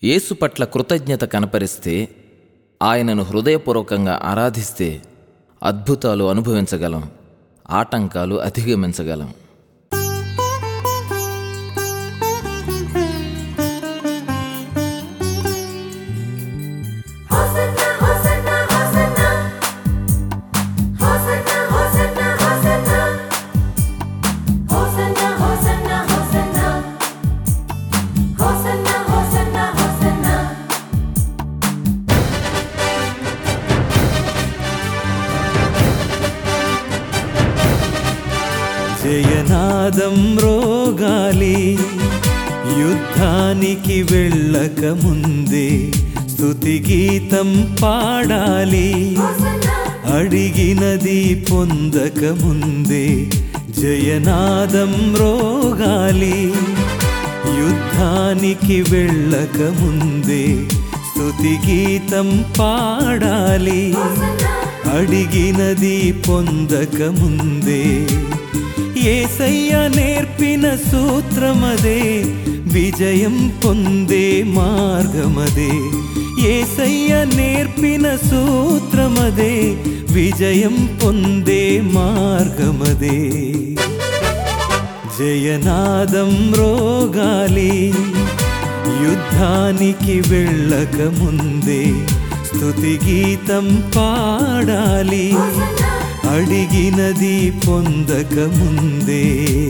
యేసు పట్ల కృతజ్ఞత కనపరిస్తే ఆయనను హృదయపూర్వకంగా ఆరాధిస్తే అద్భుతాలు అనుభవించగలం ఆటంకాలు అధిగమించగలం Hosanna, Hosanna, Hosanna. Hosanna, Hosanna, Hosanna. Hosanna, Hosanna, Hosanna. Hosanna, Hosanna, Hosanna. జయనాదం రోగాలి యుద్ధానికి వెళ్ళక ముందే స్తుతి గీతం పాడాలి Hosanna, అడిగినది పొందక ముందే జయనాదం రోగాలి యుద్ధానికి వెళ్ళక ముందే స్తుతి గీతం పాడాలి Hosanna. అడిగినది పొందక ముందే ఏసయ్య నేర్పిన సూత్రమదే విజయం పొందే మార్గమదే ఏసయ్య నేర్పిన సూత్రమదే విజయం పొందే మార్గమదే జయనాదం రోగాలి యుద్ధానికి వెళ్ళక ముందే స్తుతి గీతం పాడాలి అడిగినది పొందక ముందే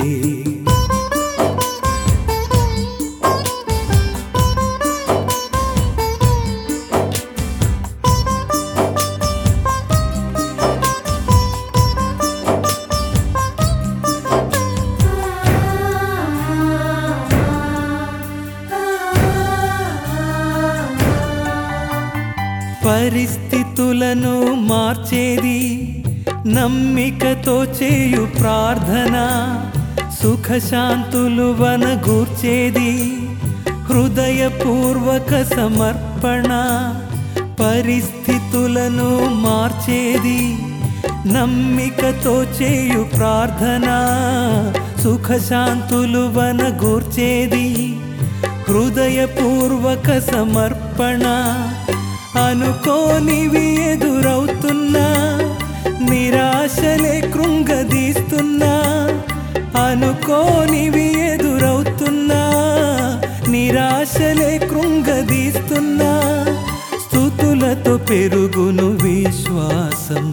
పరిస్థితులను మార్చేది నమ్మికతో చేయు ప్రార్థన సుఖశాంతులు వనగూర్చేది హృదయపూర్వక సమర్పణ పరిస్థితులను మార్చేది నమ్మికతో చేయు ప్రార్థన సుఖశాంతులు వనగూర్చేది హృదయపూర్వక సమర్పణ అనుకోనివి ఎదురవుతున్నా నిరాశలే కృంగదీస్తున్నా అనుకోనివి ఎదురవుతున్నా నిరాశలే కృంగదీస్తున్నా స్థుతులతో పెరుగును విశ్వాసం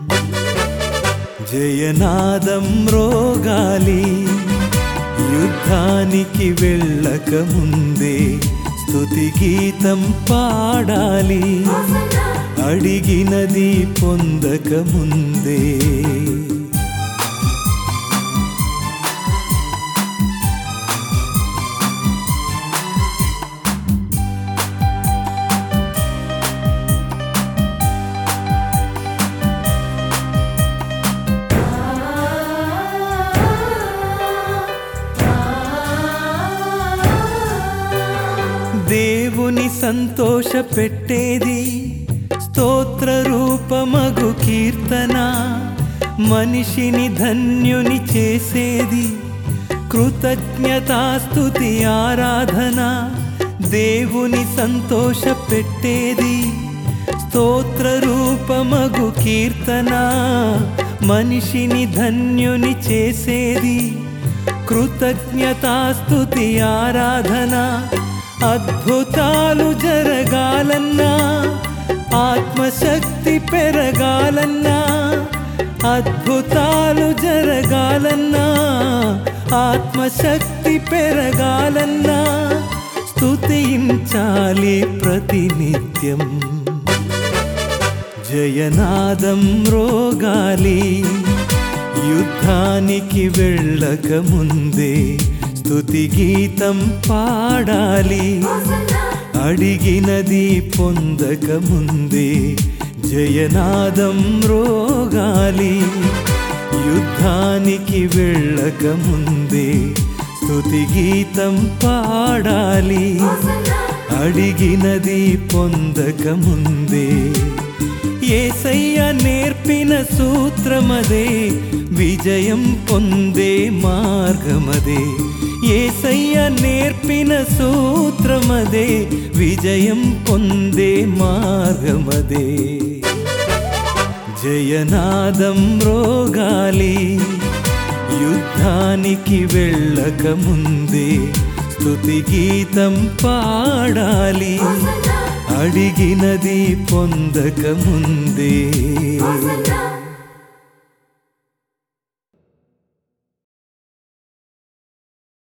జయనాదం రోగాలి యుద్ధానికి వెళ్ళక ముందే స్తుతి గీతం పాడాలి అడిగినది పొందక ముందే దేవుని సంతోష పెట్టేది స్తోత్ర రూపమగు కీర్తన మనిషిని ధన్యుని చేసేది కృతజ్ఞతాస్తుతి ఆరాధన దేవుని సంతోష పెట్టేది స్తోత్ర రూపమగు కీర్తన మనిషిని ధన్యుని చేసేది కృతజ్ఞతాస్తుతి ఆరాధన అద్భుతాలు జరగాలన్నా ఆత్మశక్తి పెరగాలన్నా అద్భుతాలు జరగాలన్నా ఆత్మశక్తి పెరగాలన్నా స్తుతించాలి ప్రతినిత్యం జయనాదం రోగాలి యుద్ధానికి వెళ్ళక ముందే స్తుతి గీతం పాడాలి అడిగినది పొందక ముందే జయనాదం రోగాలి యుద్ధానికి వెళ్ళక ముందే స్తుతి గీతం పాడాలి అడిగినది పొందక ముందే ఏసయ్య నేర్పిన సూత్రమదే విజయం పొందే మార్గమదే ఏసయ్య ఏసయ్య నేర్పిన సూత్రమదే విజయం పొందే మార్గమదే జయనాదం రోగాలి యుద్ధానికి వెళ్ళక ముందే స్తుతి గీతం పాడాలి హోసన్నా అడిగినది పొందక ముందే